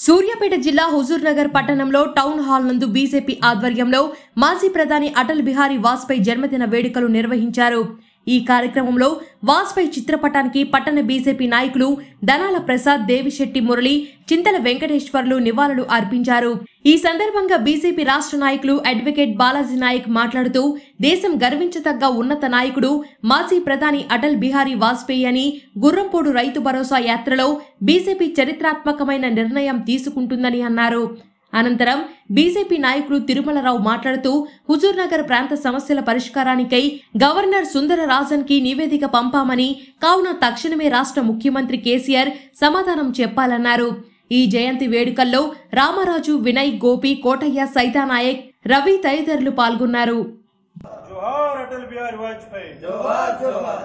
సూర్యాపేట జిల్లా హుజూర్ నగర్ పట్టణంలో town hall నందు బీజేపీ ఆధ్వర్యంలో మాజీ ప్రధాని అటల్ బిహారీ వాజ్పేయి జన్మదిన వేడుకలు నిర్వహించారు ఈ కార్యక్రమంలో వాజ్పేయి చిత్రపటానికి పట్టణ బీజేపీ నాయకులు దనాల ప్రసాద్ దేవిశెట్టి మురళి చింతల వెంకటేశ్వర్లు నివాళులు అర్పించారు ఈ సందర్భంగా బీజేపీ రాష్ట్ర నాయకులు అడ్వకేట్ బాలాజీ నాయక్ మాట్లాడుతూ దేశం గర్వించదగ్గ ఉన్నత నాయకుడు మాజీ ప్రధాని అటల్ బిహారీ వాజ్పేయి అని గుర్రంపోడు రైతు భరోసా యాత్రలో బీజేపీ చరిత్రాత్మకమైన నిర్ణయం తీసుకుంటుందని అన్నారు అనంతరం బీజేపీ నాయకులు తిరుమలరావు మాట్లాడుతూ హుజూర్ నగర్ ప్రాంత సమస్యల పరిష్కారానికై గవర్నర్ సుందర రాజన్ కి నివేదిక పంపామని కావున తక్షణమే రాష్ట్ర ముఖ్యమంత్రి కేసీఆర్ సమాధానం చెప్పాలన్నారు ఈ జయంతి వేడుకల్లో రామరాజు వినయ్ గోపి కోటయ్య సైతానాయక్ రవి తదితరులు పాల్గొన్నారు జోహార్ అటల్ బిహారీ వాజ్పేయి जोहार जोहार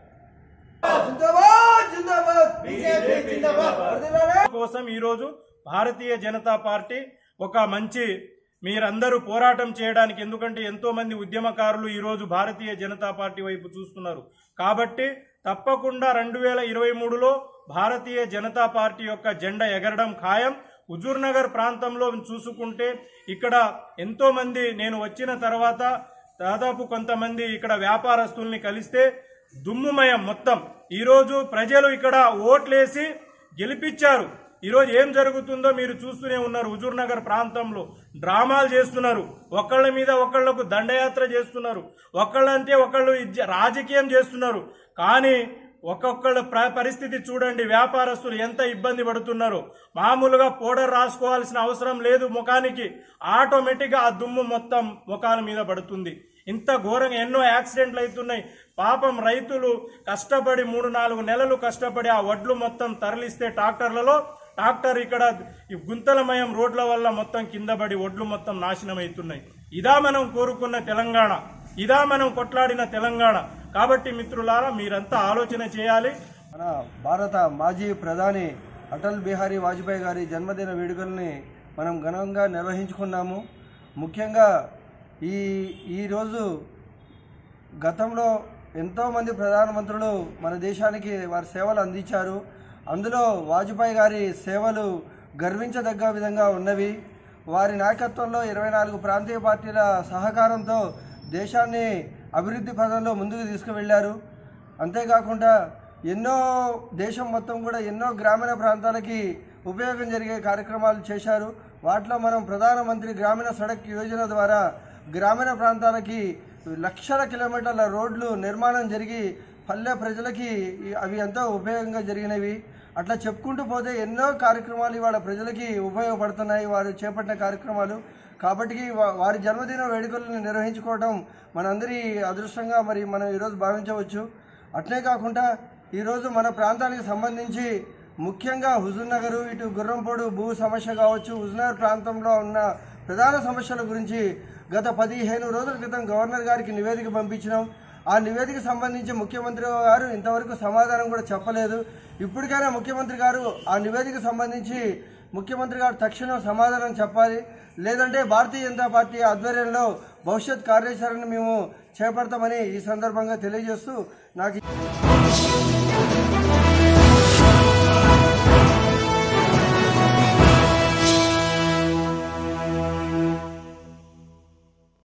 जिंदाबाद जिंदाबाद बीजेपी जिंदाबाद वर्धिल्लाले కోసం ఈరోజు భారతీయ జనతా పార్టీ ఒక మంచి మీరందరూ పోరాటం చేయడానికి ఎందుకంటే ఎంతో మంది ఉద్యమకారులు ఈరోజు భారతీయ జనతా పార్టీ వైపు చూస్తున్నారు కాబట్టి తప్పకుండా రెండు వేల ఇరవై మూడులో భారతీయ జనతా పార్టీ యొక్క జెండా ఎగరడం ఖాయం హుజూర్ నగర్ ప్రాంతంలో చూసుకుంటే ఇక్కడ ఎంతో మంది నేను వచ్చిన తర్వాత దాదాపు కొంతమంది ఇక్కడ వ్యాపారస్తుల్ని కలిస్తే దుమ్ముమయం మొత్తం ఈరోజు ప్రజలు ఇక్కడ ఓట్లేసి గెలిపించారు ఈరోజు ఏం జరుగుతుందో మీరు చూస్తూనే ఉన్నారు హుజూర్ నగర్ ప్రాంతంలో డ్రామాలు చేస్తున్నారు ఒకళ్ళ మీద ఒకళ్ళకు దండయాత్ర చేస్తున్నారు ఒకళ్ళంటే ఒకళ్ళు ఇజ్జ- రాజకీయం చేస్తున్నారు కానీ ఒక్కొక్కళ్ళ ప్ర- పరిస్థితి చూడండి వ్యాపారస్తులు ఎంత ఇబ్బంది పడుతున్నారు మామూలుగా పౌడర్ రాసుకోవాల్సిన అవసరం లేదు ముఖానికి ఆటోమేటిక్గా ఆ దుమ్ము మొత్తం ముఖాల మీద పడుతుంది ఇంత ఘోరంగా ఎన్నో యాక్సిడెంట్లు అవుతున్నాయి పాపం రైతులు కష్టపడి మూడు నాలుగు నెలలు కష్టపడి ఆ వడ్లు మొత్తం తరలిస్తే ట్రాక్టర్లలో ట్రాక్టర్ ఇక్కడ ఈ గుంతలమయం రోడ్ల వల్ల మొత్తం కింద పడి ఒడ్లు మొత్తం నాశనం అవుతున్నాయి ఇదా మనం కోరుకున్న తెలంగాణ ఇదా మనం కొట్లాడిన తెలంగాణ కాబట్టి మిత్రులారా మీరంతా ఆలోచన చేయాలి మన భారత మాజీ ప్రధాని అటల్ బిహారీ వాజ్పేయి గారి జన్మదిన వేడుకల్ని మనం ఘనంగా నిర్వహించుకున్నాము ముఖ్యంగా ఈ ఈరోజు గతంలో ఎంతోమంది ప్రధానమంత్రులు మన దేశానికి వారి సేవలు అందించారు అందులో వాజ్పేయి గారి సేవలు గర్వించదగ్గ విధంగా ఉన్నవి వారి నాయకత్వంలో ఇరవై నాలుగు ప్రాంతీయ పార్టీల సహకారంతో దేశాన్ని అభివృద్ధి పదంలో ముందుకు తీసుకువెళ్ళారు అంతేకాకుండా ఎన్నో దేశం మొత్తం కూడా ఎన్నో గ్రామీణ ప్రాంతాలకి ఉపయోగం జరిగే కార్యక్రమాలు చేశారు వాటిలో మనం ప్రధానమంత్రి గ్రామీణ సడక్ యోజన ద్వారా గ్రామీణ ప్రాంతాలకి లక్షల కిలోమీటర్ల రోడ్లు నిర్మాణం జరిగి పల్లె ప్రజలకి ఈ- అవి ఎంతో ఉపయోగంగా జరిగినవి అట్లా చెప్పుకుంటూ పోతే ఎన్నో కార్యక్రమాలు ఇవాళ ప్రజలకి ఉపయోగపడుతున్నాయి వారు చేపట్టిన కార్యక్రమాలు కాబట్టి వా- వారి జన్మదిన వేడుకలను నిర్వహించుకోవడం మనందరి అదృష్టంగా మరి మనం ఈరోజు భావించవచ్చు అట్లే కాకుండా ఈరోజు మన ప్రాంతానికి సంబంధించి ముఖ్యంగా హుజూర్ నగర్ ఇటు గుర్రంపోడు భూ సమస్య కావచ్చు హుజూర్నగర్ ప్రాంతంలో ఉన్న ప్రధాన సమస్యల గురించి గత పదిహేను రోజుల క్రితం గవర్నర్ గారికి నివేదిక పంపించినాం ఆ నివేదిక సంబంధించి ముఖ్యమంత్రి గారు ఇంతవరకు సమాధానం కూడా చెప్పలేదు ఇప్పటికైనా ముఖ్యమంత్రి గారు ఆ నివేదిక సంబంధించి ముఖ్యమంత్రి గారు తక్షణం సమాధానం చెప్పాలి లేదంటే భారతీయ జనతా పార్టీ ఆధ్వర్యంలో భవిష్యత్ కార్యాచరణ మేము చేపడతామని ఈ సందర్భంగా తెలియజేస్తూ నాకు